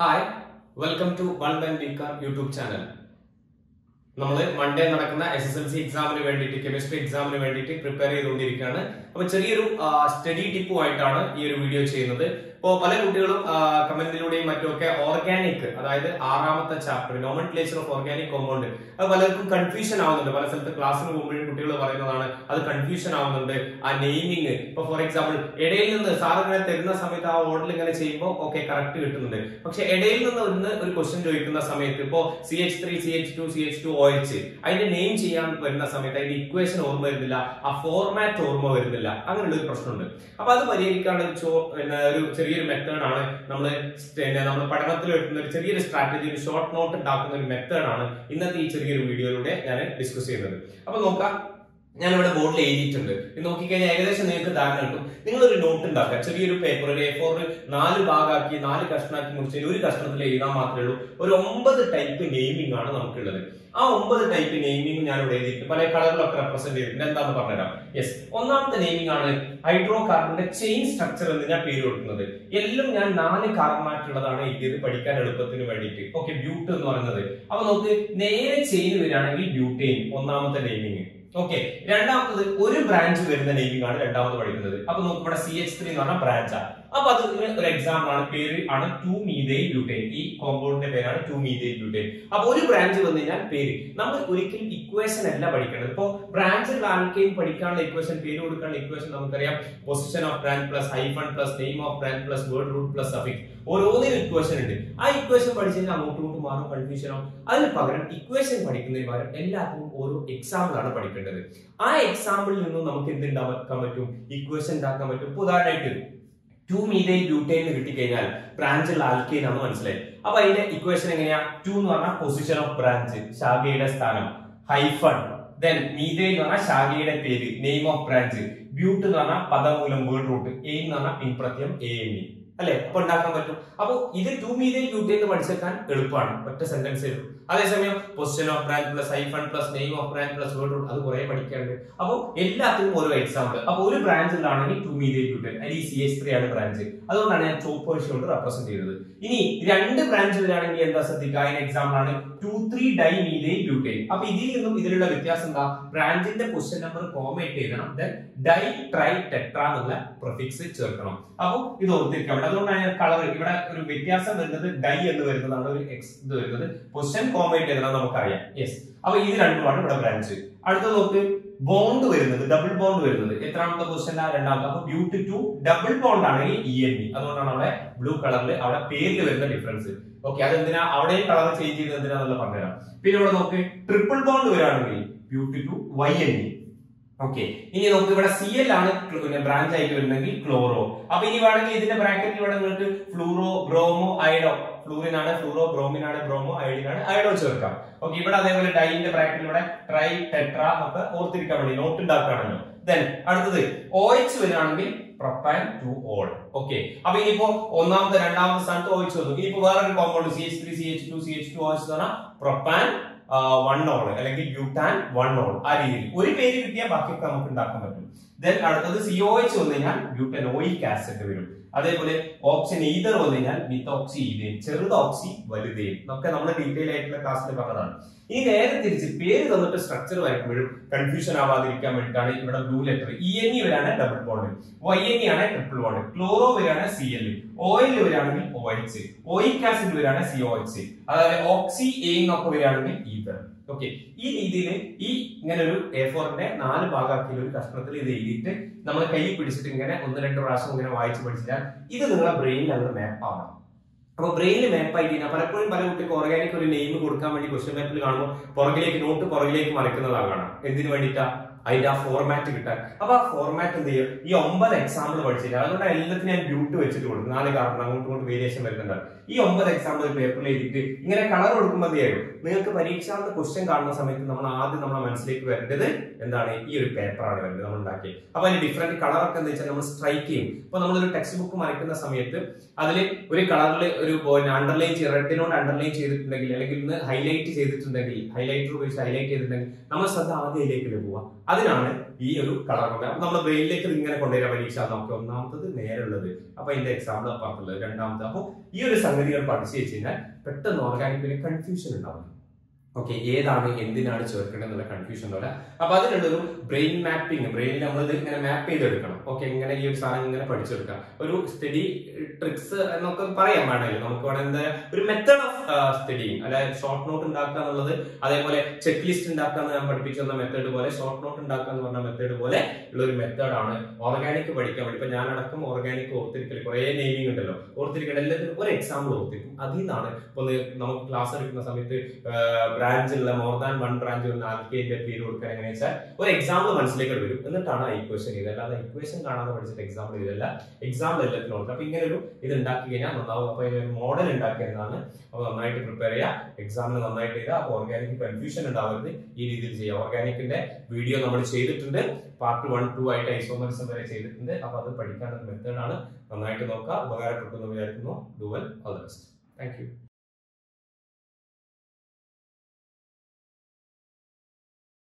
hi welcome to one ബെൻ ബിക്കാർ YouTube channel നമ്മൾ മൺഡേ നടക്കുന്ന എസ് എസ് എൽ സി എക്സാമിന് വേണ്ടിയിട്ട് കെമിസ്ട്രി എക്സാമിന് വേണ്ടിയിട്ട് പ്രിപ്പയർ ചെയ്തുകൊണ്ടിരിക്കുകയാണ് അപ്പൊ ചെറിയൊരു സ്റ്റഡി ടിപ്പുമായിട്ടാണ് ഈ ഒരു വീഡിയോ ചെയ്യുന്നത് ഇപ്പോൾ പല കുട്ടികളും കമന്റിലൂടെയും മറ്റുമൊക്കെ ഓർഗാനിക് അതായത് ആറാമത്തെ chapter nomenclature of organic compound അത് പലർക്കും കൺഫ്യൂഷൻ ആവുന്നുണ്ട് പല സ്ഥലത്ത് ക്ലാസ്സിന് പോകുമ്പോഴും കുട്ടികൾ പറയുന്നതാണ് അത് കൺഫ്യൂഷൻ ആവുന്നുണ്ട് ആ നെയിമിങ് ഇപ്പൊ ഫോർ എക്സാമ്പിൾ ഇടയിൽ നിന്ന് സാർ ഇങ്ങനെ തരുന്ന സമയത്ത് ആ ഓർഡറിൽ ഇങ്ങനെ ചെയ്യുമ്പോൾ ഓക്കെ കറക്റ്റ് കിട്ടുന്നുണ്ട് പക്ഷെ ഇടയിൽ നിന്ന് ഒന്ന് ഒരു ക്വസ്റ്റ്യൻ ചോദിക്കുന്ന സമയത്ത് ഇപ്പോ C H three C H two C H two O H അതിന്റെ നെയിം ചെയ്യാൻ വരുന്ന സമയത്ത് അതിന്റെ ഇക്വേഷൻ ഓർമ്മ വരുന്നില്ല ആ ഫോർമാറ്റ് ഓർമ്മ വരുന്നില്ല അങ്ങനെയുള്ള ഒരു പ്രശ്നമുണ്ട് അപ്പൊ അത് പരിഹരിക്കാനുള്ള ഒരു ചോ- പിന്നെ ഒരു ചെറിയൊരു മെത്തേഡ് ആണ് നമ്മൾ പിന്നെ നമ്മൾ പഠനത്തിൽ എടുക്കുന്ന ഒരു ചെറിയൊരു സ്ട്രാറ്റജി ഒരു ഷോർട്ട് നോട്ട് ഉണ്ടാക്കുന്ന ഒരു മെത്തേഡ് ആണ് ഇന്നത്തെ ഈ ചെറിയൊരു വീഡിയോയിലൂടെ ഞാൻ ഡിസ്കസ് ചെയ്യുന്നത് അപ്പൊ നോക്കാം ഞാൻ ഇവിടെ ബോർഡിൽ എഴുതിയിട്ടുണ്ട് ഇത് നോക്കിക്കഴിഞ്ഞാൽ ഏകദേശം നിങ്ങൾക്ക് ധാരണ കിട്ടും നിങ്ങളൊരു നോട്ട് ഉണ്ടാക്കുക ചെറിയൊരു പേപ്പർ ഒരു എ ഫോർ നാല് ഭാഗമാക്കി നാല് കഷ്ണാക്കി മുറിച്ച് ഒരു കഷ്ണത്തിൽ എഴുതാൻ മാത്രമേ ഉള്ളൂ ഒരു ഒമ്പത് ടൈപ്പ് നെയിമിംഗ് ആണ് നമുക്കുള്ളത് ആ ഒമ്പത് ടൈപ്പ് നെയിമിംഗ് ഞാൻ ഇവിടെ എഴുതിയിട്ട് പല കളറിലൊക്കെ റെപ്രസെന്റ് ചെയ്തിട്ടുണ്ട് എന്താണെന്ന് പറഞ്ഞുതരാം യെസ് ഒന്നാമത്തെ നെയിമിംഗ് ആണ് ഹൈഡ്രോ കാർബണിന്റെ ചെയിൻ സ്ട്രക്ചർ എന്ന് ഞാൻ പേര് കൊടുക്കുന്നത് എല്ലാം ഞാൻ നാല് കാർബണായിട്ടുള്ളതാണ് എഴുതിയത് പഠിക്കാൻ എളുപ്പത്തിന് വേണ്ടിയിട്ട് ഓക്കെ ബ്യൂട്ട് എന്ന് പറയുന്നത് അപ്പൊ നമുക്ക് നേരെ ചെയിൻ വരികയാണെങ്കിൽ ബ്യൂട്ടെയിൻ ഒന്നാമത്തെ നെയിമിംഗ് ഓക്കെ രണ്ടാമത്തത് ഒരു ബ്രാഞ്ച് വരുന്ന നെയിമിംഗ് ആണ് രണ്ടാമത് പഠിക്കുന്നത് അപ്പൊ നമുക്ക് ഇവിടെ സി എച്ച് ത്രീ എന്ന് പറഞ്ഞ ബ്രാഞ്ചാണ് അപ്പൊ അത് ഒരു എക്സാമ്പിൾ ആണ് പേര് ആണ് ടു മീതൈൽ ബ്യൂട്ടൈൻ ഈ കോമ്പൗണ്ടിന്റെ പേരാണ് ടു മീതൈൽ ബ്യൂട്ടൈൻ അപ്പൊ ഒരു ബ്രാഞ്ച് വന്നു കഴിഞ്ഞാൽ പേര് നമ്മൾ ഒരിക്കലും ഇക്വേഷൻ അല്ല പഠിക്കേണ്ടത് ഇപ്പോ ബ്രാഞ്ചിൽ ആൽക്കെയിൻ പഠിക്കാനുള്ള ഇക്വേഷൻ പേര് കൊടുക്കാനുള്ള ഇക്വേഷൻ നമുക്കറിയാം position of branch plus hyphen plus name of branch plus word root plus suffix ഓരോന്നിനും ഇക്വേഷൻ ഉണ്ട് ആ ഇക്വേഷൻ പഠിച്ചു കഴിഞ്ഞാൽ അങ്ങോട്ടും ഇങ്ങോട്ടും മാറും കൺഫ്യൂഷൻ ആവും അതിന് പകരം ഇക്വേഷൻ പഠിക്കുന്നതിന് പകരം എല്ലാത്തിനും ഓരോ എക്സാമ്പിൾ ആണ് പഠിക്കേണ്ടത് ആ എക്സാമ്പിളിൽ നിന്നും നമുക്ക് എന്ത് ഉണ്ടാക്കാൻ പറ്റും ഇക്വേഷൻ ഉണ്ടാക്കാൻ പറ്റും ഇപ്പൊ ഉദാഹരണമായിട്ട് ടു മീതൈൽ ബ്യൂട്ടൈൻ എന്ന് കിട്ടിക്കഴിഞ്ഞാൽ ബ്രാഞ്ചിലുള്ള ആൽക്കെയിൻ ആണ് മനസ്സിലായി അപ്പൊ അതിന്റെ ഇക്വേഷൻ എങ്ങനെയാ ടു എന്ന് പറഞ്ഞാൽ പൊസിഷൻ ഓഫ് ബ്രാഞ്ച് ശാഖയുടെ സ്ഥാനം ഹൈഫൺ ദെൻ മീതൈൽ എന്ന് പറഞ്ഞാൽ ശാഖയുടെ പേര് നെയിം ഓഫ് ബ്രാഞ്ച് ബ്യൂട്ട് എന്ന് പറഞ്ഞാൽ പദമൂലം വേർഡ് റൂട്ട് എ എന്ന് പറഞ്ഞാൽ പിൻപ്രത്യം എ എം ഇ അല്ലെ അപ്പൊ ഉണ്ടാക്കാൻ പറ്റും അപ്പൊ ഇത് ടു മീതൈൽ ബ്യൂട്ടൈൻ എന്ന് പഠിച്ചെടുക്കാൻ എളുപ്പമാണ് ഒറ്റ സെന്റൻസ് ഉള്ളൂ അതേസമയം position of branch plus hyphen plus name of branch plus word root അത് കുറെ പഠിക്കാനുണ്ട് അപ്പോൾ എല്ലാത്തിനും ഓരോ എക്സാമ്പിൾ അപ്പൊ ഒരു ബ്രാഞ്ചിലാണെങ്കിൽ ടു മീതൈൽ ബ്യൂട്ടൈൻ അല്ലെങ്കിൽ സി എച്ച് ത്രീ ആണ് ബ്രാഞ്ച് അതുകൊണ്ടാണ് ഞാൻ ചോപ്പ് വേർഡ് കൊണ്ട് റെപ്രസെന്റ് ചെയ്തത് ഇനി രണ്ട് ബ്രാഞ്ചിലാണെങ്കിൽ എന്താ ശ്രദ്ധിക്കുക അതിന് എക്സാമ്പിൾ ആണ് two three dimethyl butane അപ്പൊ ഇതിൽ നിന്നും ഇതിലുള്ള വ്യത്യാസം എന്താ ബ്രാഞ്ചിന്റെ പൊസിഷൻ നമ്പർ കോമേറ്റ് ചെയ്യണം ദെൻ ഡൈ ട്രൈ ടെട്ര എന്നുള്ള പ്രൊഫിക്സ് ചേർക്കണം അപ്പൊ ഇത് ഓർത്തിരിക്കാൻ വേണ്ടി അതുകൊണ്ടാണ് കളർ ഇവിടെ ഒരു വ്യത്യാസം വരുന്നത് ഡൈ എന്ന് വരുന്നതാണ് ഒരു എക്സ് ഇത് വരുന്നത് പൊസിഷൻ കോമേറ്റ് ചെയ്യണം നമുക്കറിയാം യെസ് അപ്പൊ ഇത് രണ്ടുമാണ് ഇവിടെ ബ്രാഞ്ച് അടുത്ത നോക്ക് ബോണ്ട് വരുന്നത് ഡബിൾ ബോണ്ട് വരുന്നത് എത്രാമത്തെ പൊസിഷൻ രണ്ടാമത്തെ അപ്പൊ ബ്യൂട്ടി ടു ഡബിൾ ബോണ്ട് ആണെങ്കിൽ ഇ എൻ ഇ അതുകൊണ്ടാണ് അവിടെ ബ്ലൂ കളറിൽ അവിടെ പേരിൽ വരുന്ന ഡിഫറൻസ് ഓക്കെ അതെന്തിനാ അവിടെയും കളർ ചേഞ്ച് ചെയ്ത് എന്തിനാന്നുള്ള പറഞ്ഞുതരാം പിന്നെ ഇവിടെ നോക്ക് ട്രിപ്പിൾ ബോണ്ട് വരാണെങ്കിൽ but two Y N E okay ഇനി നമുക്ക് ഇവിടെ സി എൽ ആണ് പിന്നെ ബ്രാഞ്ച് ആയിട്ട് വരുന്നെങ്കിൽ ക്ലോറോ അപ്പൊ ഇനി വേണമെങ്കിൽ ഇതിന്റെ ബ്രാക്കറ്റിൽ ഇവിടെ നിങ്ങൾക്ക് ഫ്ലൂറോ ബ്രോമോ അയഡോ ഫ്ലൂറിൻ ആണ് ഫ്ലൂറോ ബ്രോമിൻ ആണ് ബ്രോമോ അയഡിൻ ആണ് അയഡോ ചേർക്കാം ഓക്കെ ഇവിടെ അതേപോലെ ഡൈന്റെ ബ്രാക്കറ്റിൽ ഇവിടെ ട്രൈ ടെട്ര ഒക്കെ ഓർത്തിരിക്കാൻ വേണ്ടി നോട്ട് ഉണ്ടാക്കുകയാണല്ലോ ദെൻ അടുത്തത് ഒ എച്ച് വരികയാണെങ്കിൽ പ്രൊപ്പാൻ ടു ഓൾ ഓക്കെ അപ്പൊ ഇനിയിപ്പോ ഒന്നാമത്തെ രണ്ടാമത്തെ സ്ഥാനത്ത് ഒ എച്ച് വന്നു ഇനിയിപ്പോ വേറൊരു compound C H three C H two C H two O H എന്ന് പറഞ്ഞാൽ പ്രൊപ്പാൻ വൺ ഓൾ അല്ലെങ്കിൽ ബ്യൂട്ടാൻ വൺ ഓൾ ആ രീതിയിൽ ഒരു പേര് കിട്ടിയാൽ ബാക്കിയൊക്കെ നമുക്ക് ഉണ്ടാക്കാൻ പറ്റും ദെൻ അടുത്തത് സിഒ എച്ച് വന്നു കഴിഞ്ഞാൽ ബ്യൂട്ടൻ ഓയിക് ആസിഡ് വരും അതേപോലെ ഓപ്ഷൻ ഈതർ വന്നു കഴിഞ്ഞാൽ മിത്തോക്സി ഈതേൻ ചെറുത് ഓക്സി വലുതേൻ ഒക്കെ നമ്മൾ ഡീറ്റെയിൽ ആയിട്ടുള്ള ക്ലാസ്സിൽ പറഞ്ഞതാണ് ഇനി നേരെ തിരിച്ച് പേര് തന്നിട്ട് സ്ട്രക്ചർ വരയ്ക്കുമ്പോഴും കൺഫ്യൂഷൻ ആവാതിരിക്കാൻ വേണ്ടിയിട്ടാണ് ഇവിടെ blue letter E N E വരാണ് double bond Y N E ആണ് ട്രിപ്പിൾ ബോണ്ട് ക്ലോറോ വരാണ് സി എൽ ഓയിൽ വരാണെങ്കിൽ ഒ എച്ച് ഓയിക് ആസിഡ് വരാണ് സി ഒ എച്ച് അതായത് ഓക്സി എ എന്നൊക്കെ വരികയാണെങ്കിൽ ഈതർ ഓക്കെ ഈ രീതിയിൽ ഈ ഇങ്ങനെ ഒരു എ ഫോറിന്റെ നാല് ഭാഗമാക്കിയ ഒരു കഷ്ണത്തിൽ ഇത് എഴുതിയിട്ട് നമ്മൾ കൈ പിടിച്ചിട്ട് ഇങ്ങനെ ഒന്ന് രണ്ട് പ്രാവശ്യം ഇങ്ങനെ വായിച്ച് പഠിച്ചാൽ ഇത് നിങ്ങളെ ബ്രെയിനിൽ അങ്ങ് മാപ്പ് ആവണം അപ്പൊ ബ്രെയിനിൽ മാപ്പ് ആയി കഴിഞ്ഞാൽ പലപ്പോഴും പല കുട്ടിക്ക് ഓർഗാനിക് ഒരു നെയിം കൊടുക്കാൻ വേണ്ടി ക്വസ്റ്റ്യൻ പേപ്പറിൽ കാണുമ്പോൾ പുറകിലേക്ക് നോട്ട് പുറകിലേക്ക് മറിക്കുന്നതാകണം എന്തിനു വേണ്ടിയിട്ടാ അതിന്റെ ആ ഫോർമാറ്റ് കിട്ടാൻ അപ്പൊ ആ ഫോർമാറ്റ് എന്ത് ചെയ്യും ഈ ഒമ്പത് എക്സാമ്പിൾ പഠിച്ചില്ല അതുകൊണ്ട് എല്ലാത്തിനും ഞാൻ ബ്യൂട്ട് വെച്ചിട്ട് കൊടുക്കും നാല് കാരണം അങ്ങോട്ടും ഇങ്ങോട്ട് വേരിയേഷൻ വരുന്നുണ്ട് ഈ ഒമ്പത് എക്സാമ്പിൾ പേപ്പറിൽ എഴുതിയിട്ട് ഇങ്ങനെ കളർ കൊടുക്കുമ്പോൾ മതിയായിരുന്നു നിങ്ങൾക്ക് പരീക്ഷാന്ത ക്വസ്റ്റ്യൻ കാണുന്ന സമയത്ത് നമ്മൾ ആദ്യം നമ്മുടെ മനസ്സിലേക്ക് വരേണ്ടത് എന്താണ് ഈ ഒരു പേപ്പറാണ് വരേണ്ടത് നമ്മൾ ഉണ്ടാക്കിയത് അപ്പൊ അതിന് ഡിഫറെന്റ് കളറൊക്കെ എന്താ വെച്ചാൽ നമ്മൾ സ്ട്രൈക്ക് ചെയ്യും ഇപ്പൊ നമ്മളൊരു ടെക്സ്റ്റ് ബുക്ക് മറിക്കുന്ന സമയത്ത് അതിൽ ഒരു കളറിൽ ഒരു അണ്ടർലൈൻ റെഡിനോട് അണ്ടർലൈൻ ചെയ്തിട്ടുണ്ടെങ്കിൽ അല്ലെങ്കിൽ ഇന്ന് ഹൈലൈറ്റ് ചെയ്തിട്ടുണ്ടെങ്കിൽ ഹൈലൈറ്റർ ഉപയോഗിച്ച് ഹൈലൈറ്റ് ചെയ്തിട്ടുണ്ടെങ്കിൽ നമ്മൾ ശ്രദ്ധ ആദ്യം അതിലേക്ക് പോവുക അതിനാണ് ഈ ഒരു കളർ കൊണ്ട് അപ്പൊ നമ്മുടെ ബ്രെയിനിലേക്ക് ഇത് ഇങ്ങനെ കൊണ്ടുവരാൻ പരീക്ഷ നമുക്ക് ഒന്നാമത്തത് നേരെയുള്ളത് അപ്പൊ അതിന്റെ എക്സാമ്പിൾ അപ്പുറത്തുള്ളത് രണ്ടാമത്തെ അപ്പൊ ഈ ഒരു സംഗതികൾ പഠിച്ചു വെച്ച് കഴിഞ്ഞാൽ പെട്ടെന്ന് ഓർഗാനിക്കിൽ കൺഫ്യൂഷൻ ഉണ്ടാവില്ല ഓക്കെ ഏതാണ് എന്തിനാണ് ചേർക്കേണ്ടത് എന്നുള്ള കൺഫ്യൂഷൻ ഉണ്ടാവില്ല അപ്പൊ അതിനുള്ളൊരു ബ്രെയിൻ മാപ്പിംഗ് ബ്രെയിനിൽ നമ്മൾ ഇത് ഇങ്ങനെ മാപ്പ് ചെയ്തെടുക്കണം ഓക്കെ ഇങ്ങനെ ഈ ഒരു സാധനം ഇങ്ങനെ പഠിച്ചെടുക്കാം ഒരു സ്റ്റഡി ട്രിക്സ് എന്നൊക്കെ പറയാൻ വേണമല്ലോ നമുക്ക് വേണം എന്താ ഒരു മെത്തേഡ് ഓഫ് സ്റ്റഡിങ് അല്ലെ ഷോർട്ട് നോട്ട് ഉണ്ടാക്കുക എന്നുള്ളത് അതേപോലെ ചെക്ക് ലിസ്റ്റ് ഉണ്ടാക്കുക എന്ന് ഞാൻ പഠിപ്പിച്ചു തന്ന മെത്തേഡ് പോലെ ഷോർട്ട് നോട്ട് ഉണ്ടാക്കുക എന്ന് പറഞ്ഞ മെത്തേഡ് പോലെ ഉള്ള ഒരു മെത്തേഡാണ് ഓർഗാനിക് പഠിക്കാൻ വേണ്ടി ഇപ്പൊ ഞാനടക്കം ഓർഗാനിക് ഓർത്തിരിക്കൽ കുറെ നെയിമിംഗ് ഉണ്ടല്ലോ ഓർത്തിരിക്കൽ എല്ലാത്തിനും ഒരു എക്സാമ്പിൾ ഓർത്തിരിക്കും അതിൽ നിന്നാണ് ഇപ്പൊ ഒന്ന് നമുക്ക് ക്ലാസ് എടുക്കുന്ന സമയത്ത് ബ്രാഞ്ച് ഉള്ള മോർ ദാൻ വൺ ബ്രാഞ്ച് ഉള്ള ആൽക്കേന്റെ പേര് കൊടുക്കാൻ എങ്ങനെ വെച്ചാൽ ഒരു എക്സാമ്പിൾ മനസ്സിലേക്ക് വരും എന്നിട്ടാണ് ഇക്വേഷൻ ചെയ്തത് അല്ലാതെ ഇക്വേഷൻ കാണാതെ പഠിച്ചിട്ട് എക്സാമ്പിൾ ചെയ്തല്ല എക്സാമ്പിൾ എല്ലാത്തിനും ഓർക്കുക അപ്പൊ ഇങ്ങനെ ഒരു ഇത് ഉണ്ടാക്കി കഴിഞ്ഞാൽ നന്നാവും അപ്പൊ ഇതിന് ഒരു മോഡൽ ഉണ്ടാക്കിയതാണ് അപ്പൊ നന്നായിട്ട് പ്രിപ്പയർ ചെയ്യുക എക്സാമിന് നന്നായിട്ട് ചെയ്താൽ അപ്പൊ ഓർഗാനിക് കൺഫ്യൂഷൻ ഉണ്ടാവരുത് ഈ രീതിയിൽ ചെയ്യുക ഓർഗാനിക്കിന്റെ വീഡിയോ നമ്മൾ ചെയ്തിട്ടുണ്ട് പാർട്ട് വൺ ടു ആയിട്ട് ഐസോമറിസം വരെ ചെയ്തിട്ടുണ്ട് അപ്പൊ അത് പഠിക്കാനുള്ള മെത്തേഡാണ് നന്നായിട്ട് നോക്കുക ഉപകാരപ്പെട്ടു എന്ന് വിചാരിക്കുന്നു ഡുവൽ all the best thank U